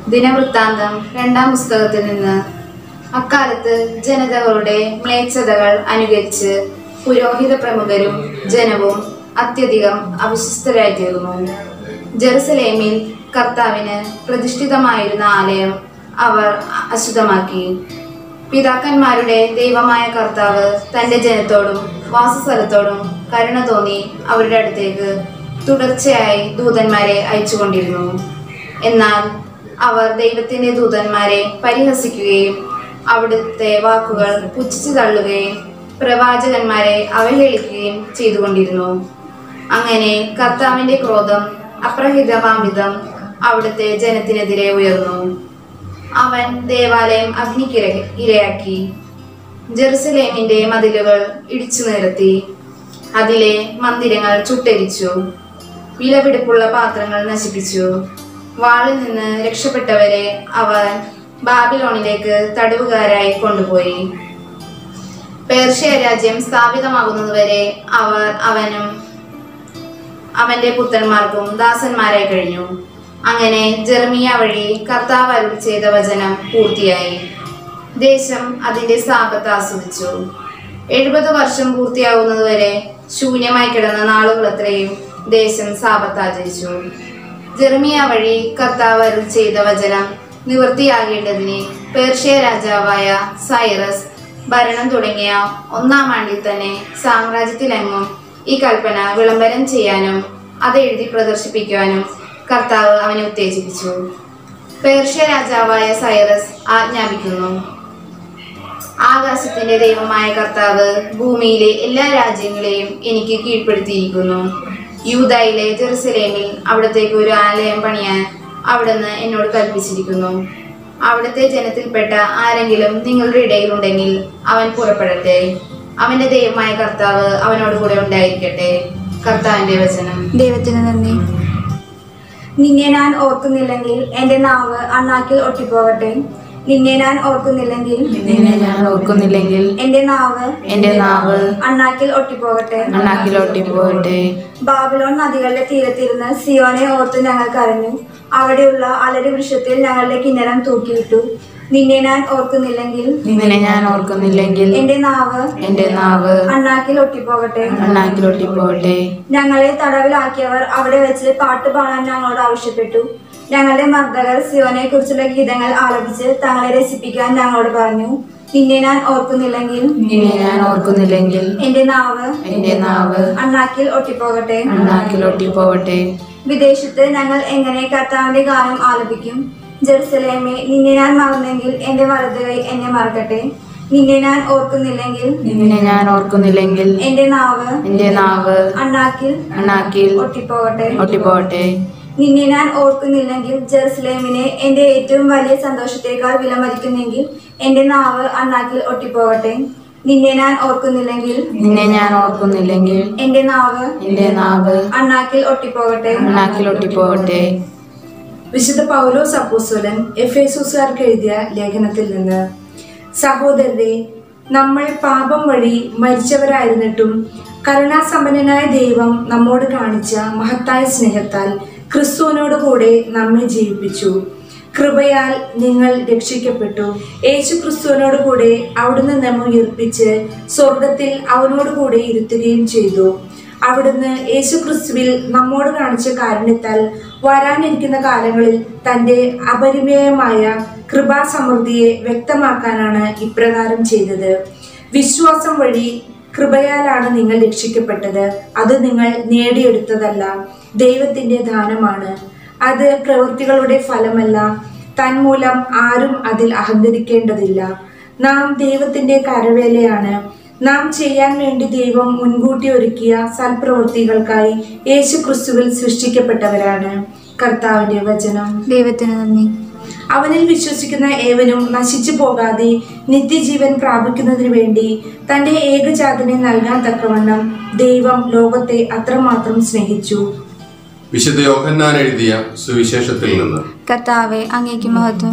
ദിനവൃത്താന്തം രണ്ടാം പുസ്തകത്തിൽ നിന്ന് അക്കാലത്ത് ജനതകളുടെ മ്ലേച്ഛതകൾ അനുകരിച്ച് പുരോഹിത പ്രമുഖരും ജനവും അത്യധികം അവിശ്വസ്തരായി തീർന്നു ജെറുസലേമിൽ കർത്താവിന് പ്രതിഷ്ഠിതമായിരുന്ന ആലയം അവർ അശുദ്ധമാക്കി പിതാക്കന്മാരുടെ ദൈവമായ കർത്താവ് തന്റെ ജനത്തോടും വാസസ്ഥലത്തോടും കരുണ തോന്നി അവരുടെ അടുത്തേക്ക് തുടർച്ചയായി ദൂതന്മാരെ അയച്ചുകൊണ്ടിരുന്നു എന്നാൽ അവർ ദൈവത്തിന്റെ ദൂതന്മാരെ പരിഹസിക്കുകയും അവിടുത്തെ വാക്കുകൾ പുച്ഛിച്ചു തള്ളുകയും പ്രവാചകന്മാരെ അവഹേളിക്കുകയും ചെയ്തുകൊണ്ടിരുന്നു അങ്ങനെ കർത്താവിന്റെ ക്രോധം അപ്രഹിതമാംവിധം അവിടുത്തെ ജനത്തിനെതിരെ ഉയർന്നു അവൻ ദേവാലയം അഗ്നിക്കിര ഇരയാക്കി ജെറുസലേമിന്റെ മതിലുകൾ ഇടിച്ചു നിരത്തി അതിലെ മന്ദിരങ്ങൾ ചുട്ടരിച്ചു വിലപിടിപ്പുള്ള പാത്രങ്ങൾ നശിപ്പിച്ചു വാളിൽ നിന്ന് രക്ഷപ്പെട്ടവരെ അവൻ ബാബിലോണിലേക്ക് തടവുകാരായി കൊണ്ടുപോയി പേർഷ്യ രാജ്യം സ്ഥാപിതമാകുന്നതുവരെ അവർ അവനും അവന്റെ പുത്രന്മാർക്കും ദാസന്മാരായി കഴിഞ്ഞു അങ്ങനെ ജെർമിയ വഴി കർത്താവ് അരുളി ചെയ്ത വചനം പൂർത്തിയായി ദേശം അതിന്റെ സാപത്ത് ആസ്വദിച്ചു എഴുപത് വർഷം പൂർത്തിയാകുന്നതുവരെ ശൂന്യമായി കിടന്ന നാളുകളത്രയും ദേശം സാപത്ത് ആചരിച്ചു ജെർമിയ വഴി കർത്താവ് അരുൾ ചെയ്ത വചനം നിവൃത്തിയാകേണ്ടതിന് പേർഷ്യ രാജാവായ സൈറസ് ഭരണം തുടങ്ങിയ ഒന്നാം ആണ്ടിൽ തന്നെ സാമ്രാജ്യത്തിലെങ്ങും ഈ കൽപ്പന വിളംബരം ചെയ്യാനും അത് എഴുതി പ്രദർശിപ്പിക്കുവാനും കർത്താവ് അവനെ ഉത്തേജിപ്പിച്ചു പേർഷ്യ രാജാവായ സൈറസ് ആജ്ഞാപിക്കുന്നു ആകാശത്തിന്റെ ദൈവമായ കർത്താവ് ഭൂമിയിലെ എല്ലാ രാജ്യങ്ങളെയും എനിക്ക് കീഴ്പ്പെടുത്തിയിരിക്കുന്നു യൂതായിലെ ജെറുസലേമിൽ അവിടത്തേക്ക് ഒരു ആലയം പണിയാൻ അവിടുന്ന് എന്നോട് കൽപ്പിച്ചിരിക്കുന്നു അവിടുത്തെ ജനത്തിൽപ്പെട്ട ആരെങ്കിലും നിങ്ങളുടെ ഇടയിലുണ്ടെങ്കിൽ അവൻ പുറപ്പെടട്ടെ അവന്റെ ദൈവമായ കർത്താവ് അവനോട് കൂടെ ഉണ്ടായിരിക്കട്ടെ കർത്താവിന്റെ വചനം ദൈവത്തിന് നന്ദി നിന്നെ ഞാൻ ഓർക്കുന്നില്ലെങ്കിൽ എൻ്റെ നാവ് അണ്ണാക്കിൽ ഒട്ടിപ്പോകട്ടെ നിന്നെ ഞാൻ ഓർക്കുന്നില്ലെങ്കിൽ നിന്നെ ഞാൻ ഓർക്കുന്നില്ലെങ്കിൽ എൻ്റെ നാവ് എന്റെ നാവ് അണ്ണാക്കിൽ ഒട്ടിപ്പോകട്ടെ അണ്ണാക്കിലോട്ടി പോകട്ടെ ബാബിലോൺ നദികളുടെ തീരത്തിരുന്ന് സിയോനെ ഓർത്ത് ഞങ്ങൾ കരഞ്ഞു അവിടെയുള്ള അലരി വൃക്ഷത്തിൽ ഞങ്ങളുടെ കിന്നരം തൂക്കിയിട്ടു നിന്നെ ഞാൻ ഓർക്കുന്നില്ലെങ്കിൽ നിന്നെ ഞാൻ ഓർക്കുന്നില്ലെങ്കിൽ എൻ്റെ നാവ് എന്റെ നാവ് അണ്ണാക്കിൽ ഒട്ടിപ്പോകട്ടെ അണ്ണാക്കിലോട്ടി പോകട്ടെ ഞങ്ങളെ തടവിലാക്കിയവർ അവിടെ വെച്ച് പാട്ട് പാടാൻ ഞങ്ങളോട് ആവശ്യപ്പെട്ടു ഞങ്ങളുടെ മർദ്ദകർ സിയോനെ കുറിച്ചുള്ള ഗീതങ്ങൾ ആലപിച്ച് തങ്ങളെ രസിപ്പിക്കാൻ ഞങ്ങളോട് പറഞ്ഞു നിന്നെ ഞാൻ ഓർക്കുന്നില്ലെങ്കിൽ നിന്നെ ഞാൻ ഓർക്കുന്നില്ലെങ്കിൽ എന്റെ നാവ് എന്റെ നാവ് അണ്ണാക്കിൽ ഒട്ടിപ്പോകട്ടെ അണ്ണാക്കിലോട്ടി പോകട്ടെ വിദേശത്ത് ഞങ്ങൾ എങ്ങനെ കർത്താവിന്റെ ഗാനം ആലപിക്കും ജെറുസലേമെ നിന്നെ ഞാൻ മറന്നെങ്കിൽ എന്റെ വലത് കൈ എന്നെ മറക്കട്ടെ നിന്നെ ഞാൻ ഓർക്കുന്നില്ലെങ്കിൽ നിന്നെ ഞാൻ ഓർക്കുന്നില്ലെങ്കിൽ എന്റെ നാവ് എന്റെ നാവ് അണ്ണാക്കിൽ അണ്ണാക്കിൽ ഒട്ടിപ്പോകട്ടെ ഒട്ടിപ്പോകട്ടെ നിന്നെ ഞാൻ ഓർക്കുന്നില്ലെങ്കിൽ ജെറുസലേമിനെ എന്റെ ഏറ്റവും വലിയ സന്തോഷത്തേക്കാൾ വിലമതിക്കുന്നെങ്കിൽ എന്റെ നാവ് അണ്ണാക്കിൽ ഒട്ടിപ്പോകട്ടെ നിന്നെ ഞാൻ ഓർക്കുന്നില്ലെങ്കിൽ നിന്നെ ഞാൻ ഓർക്കുന്നില്ലെങ്കിൽ എന്റെ നാവ് എന്റെ നാവ് അണ്ണാക്കിൽ ഒട്ടിപ്പോകട്ടെ അണ്ണാക്കിലോട്ടി പോകട്ടെ വിശുദ്ധ പൗലോസ് അപ്പോസ്തലൻ എഫേസൂസുകാർക്ക് എഴുതിയ ലേഖനത്തിൽ നിന്ന് സഹോദരരെ നമ്മൾ പാപം വഴി മരിച്ചവരായിരുന്നിട്ടും കരുണാസമ്പന്നനായ ദൈവം നമ്മോട് കാണിച്ച മഹത്തായ സ്നേഹത്താൽ ക്രിസ്തുവിനോട് കൂടെ നമ്മെ ജീവിപ്പിച്ചു കൃപയാൽ നിങ്ങൾ രക്ഷിക്കപ്പെട്ടു യേശു ക്രിസ്തുവിനോട് കൂടെ അവിടുന്ന് നമ്മെ ഉയർപ്പിച്ച് സ്വർഗത്തിൽ അവനോട് കൂടെ ഇരുത്തുകയും ചെയ്തു അവിടുന്ന് യേശുക്രിസ്തുവിൽ നമ്മോട് കാണിച്ച കാരുണ്യത്താൽ വരാനിരിക്കുന്ന കാലങ്ങളിൽ തൻ്റെ അപരിമേയമായ കൃപാസമൃദ്ധിയെ വ്യക്തമാക്കാനാണ് ഇപ്രകാരം ചെയ്തത് വിശ്വാസം വഴി കൃപയാലാണ് നിങ്ങൾ രക്ഷിക്കപ്പെട്ടത് അത് നിങ്ങൾ നേടിയെടുത്തതല്ല ദൈവത്തിൻ്റെ ദാനമാണ് അത് പ്രവൃത്തികളുടെ ഫലമല്ല തന്മൂലം ആരും അതിൽ അഹങ്കരിക്കേണ്ടതില്ല നാം ദൈവത്തിൻ്റെ കരവേലയാണ് നാം ചെയ്യാൻ വേണ്ടി ദൈവം മുൻകൂട്ടി ഒരുക്കിയ സൽപ്രവൃത്തികൾക്കായി യേശു ക്രിസ്തുവിൽ സൃഷ്ടിക്കപ്പെട്ടവരാണ് കർത്താവിന്റെ വചനം ദൈവത്തിന് നന്ദി അവനിൽ വിശ്വസിക്കുന്ന ഏവനും നശിച്ചു പോകാതെ നിത്യജീവൻ പ്രാപിക്കുന്നതിനു വേണ്ടി തന്റെ ഏകജാതനെ നൽകാൻ തക്കവണ്ണം ദൈവം ലോകത്തെ അത്രമാത്രം സ്നേഹിച്ചു വിശുദ്ധ യോഹന്നാൻ എഴുതിയ സുവിശേഷത്തിൽ നിന്ന് കർത്താവെ അങ്ങേക്ക് മഹത്വം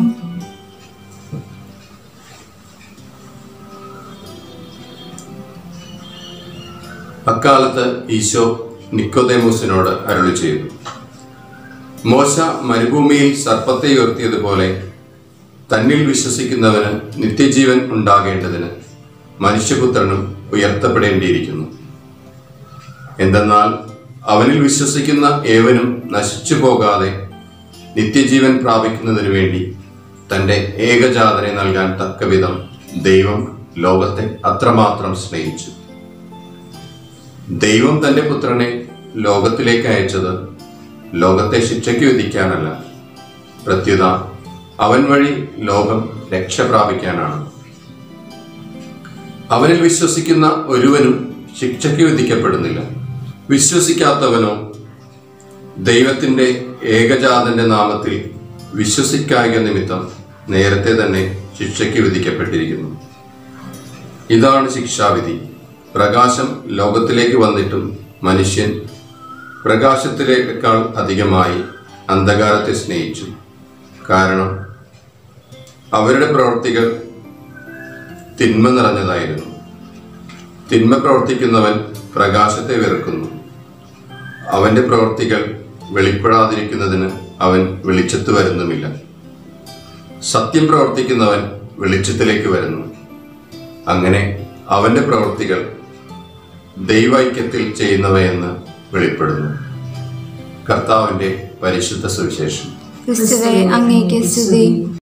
അക്കാലത്ത് ഈശോ നിക്കോദേമോസിനോട് അരുളി ചെയ്തു മോശ മരുഭൂമിയിൽ സർപ്പത്തെ ഉയർത്തിയതുപോലെ തന്നിൽ വിശ്വസിക്കുന്നവന് നിത്യജീവൻ ഉണ്ടാകേണ്ടതിന് മനുഷ്യപുത്രനും ഉയർത്തപ്പെടേണ്ടിയിരിക്കുന്നു എന്തെന്നാൽ അവനിൽ വിശ്വസിക്കുന്ന ഏവനും നശിച്ചു പോകാതെ നിത്യജീവൻ പ്രാപിക്കുന്നതിനു വേണ്ടി തന്റെ ഏകജാതനെ നൽകാൻ തക്കവിധം ദൈവം ലോകത്തെ അത്രമാത്രം സ്നേഹിച്ചു ദൈവം തന്റെ പുത്രനെ ലോകത്തിലേക്ക് അയച്ചത് ലോകത്തെ ശിക്ഷയ്ക്ക് വിധിക്കാനല്ല പ്രത്യുത അവൻ വഴി ലോകം രക്ഷ പ്രാപിക്കാനാണ് അവനിൽ വിശ്വസിക്കുന്ന ഒരുവനും ശിക്ഷയ്ക്ക് വിധിക്കപ്പെടുന്നില്ല വിശ്വസിക്കാത്തവനോ ദൈവത്തിന്റെ ഏകജാതന്റെ നാമത്തിൽ വിശ്വസിക്കായ നിമിത്തം നേരത്തെ തന്നെ ശിക്ഷയ്ക്ക് വിധിക്കപ്പെട്ടിരിക്കുന്നു ഇതാണ് ശിക്ഷാവിധി പ്രകാശം ലോകത്തിലേക്ക് വന്നിട്ടും മനുഷ്യൻ പ്രകാശത്തിലേക്കാൾ അധികമായി അന്ധകാരത്തെ സ്നേഹിച്ചു കാരണം അവരുടെ പ്രവർത്തികൾ തിന്മ നിറഞ്ഞതായിരുന്നു തിന്മ പ്രവർത്തിക്കുന്നവൻ പ്രകാശത്തെ വെറുക്കുന്നു അവന്റെ പ്രവർത്തികൾ വെളിപ്പെടാതിരിക്കുന്നതിന് അവൻ വെളിച്ചത്ത് വരുന്നുമില്ല സത്യം പ്രവർത്തിക്കുന്നവൻ വെളിച്ചത്തിലേക്ക് വരുന്നു അങ്ങനെ അവന്റെ പ്രവർത്തികൾ ദൈവൈക്യത്തിൽ ചെയ്യുന്നവയെന്ന് വെളിപ്പെടുന്നു കർത്താവിന്റെ പരിശുദ്ധ സുവിശേഷം ക്രിസ്തുവെ അങ്ങേക്ക് സ്തുതി